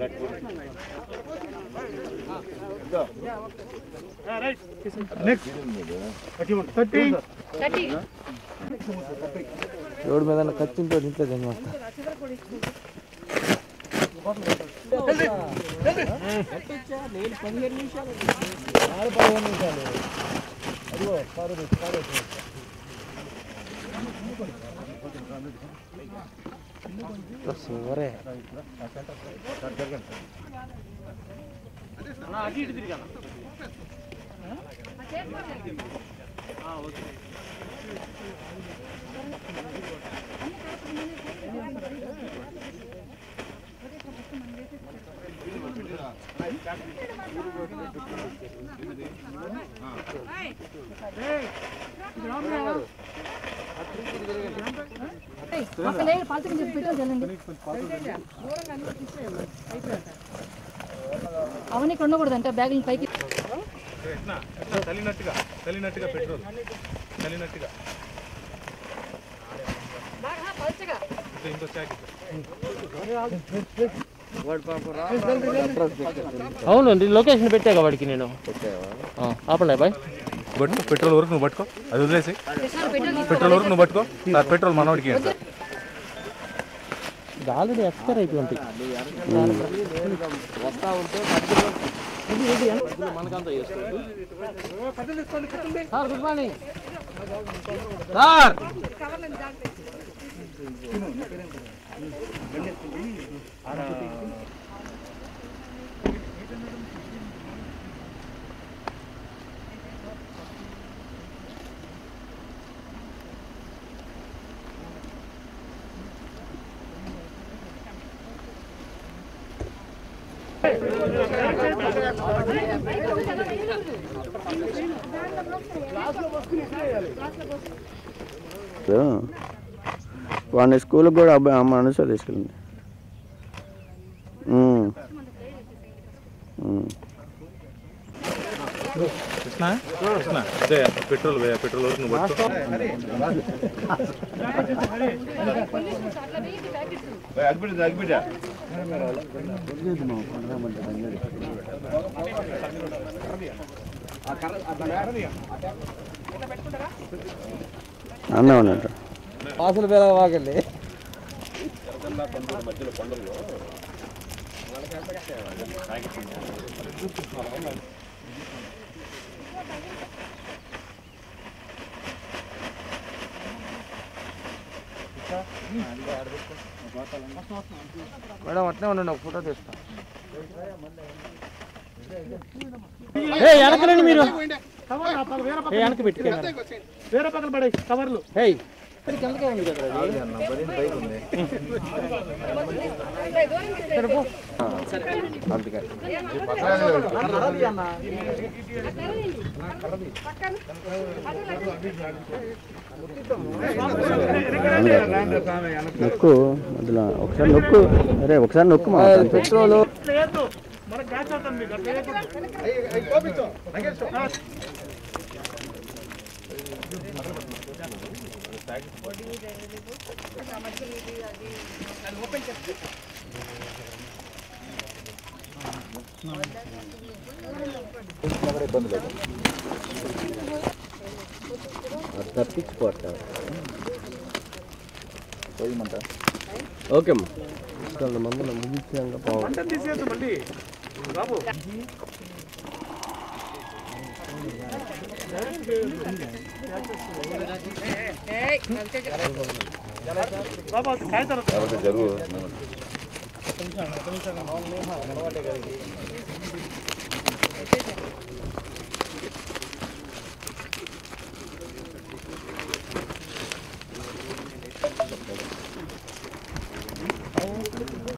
Road మీద కత్తింతో ఇంట్లో తినమాట సూపరే అసలే పాలసీ చెప్పి పెట్రోల్ చల్లండి అవన్నీ ఇక్కడ ఉండకూడదంట బ్యాగులు పైకి కలినట్టుగా కలినట్టుగా పెట్రోల్ కలినట్టుగా బాగా పలచగా ఇంకో చాకి అవునండి లొకేషన్ పెట్టాక వాడికి నేను ఆ, ఆపండి బాయ్ పట్టుకో పెట్రోల్ వరకు నువ్వు పట్టుకో అది వదిలేసి కృష్ణ పెట్రోల్ పెట్రోల్ వరకు నువ్వు పట్టుకో సార్ పెట్రోల్ మనోడికి ఇవ్వండి సార్ ఇది ఆల్రెడీ ఎక్స్పైర్ అయిపోయింది మనకంతా సార్ గుడ్ మార్నింగ్ సార్ వాడిని స్కూల్కి కూడా అబ్బాయి అమ్మ అనుసరి తీసుకెళ్ళింది ఉమ్. ఉమ్. కృష్ణ కృష్ణ అదే పెట్రోల్ వేయ పెట్రోల్ వరకు నువ్వు పట్టుకో అన్నే ఉన్నట్టు పాసులు పేద వాగండి మేడం అట్లే ఉండండి ఒక ఫోటో తీస్తా ఏ వెనకలండి మీరు ఏ వెనక పెట్టి వేరే పక్కన పడే కవర్లు హే కిందకే ఉంది కదా అది. సరే పో. అందుకని నొక్కు మధ్యలో ఒకసారి నొక్కు అరే ఒకసారి నొక్కు మా పెట్రోల్ తప్పించిపోతారు ఓకే అమ్మా ఇక్కడ మందులు ముగించాక బాగుంది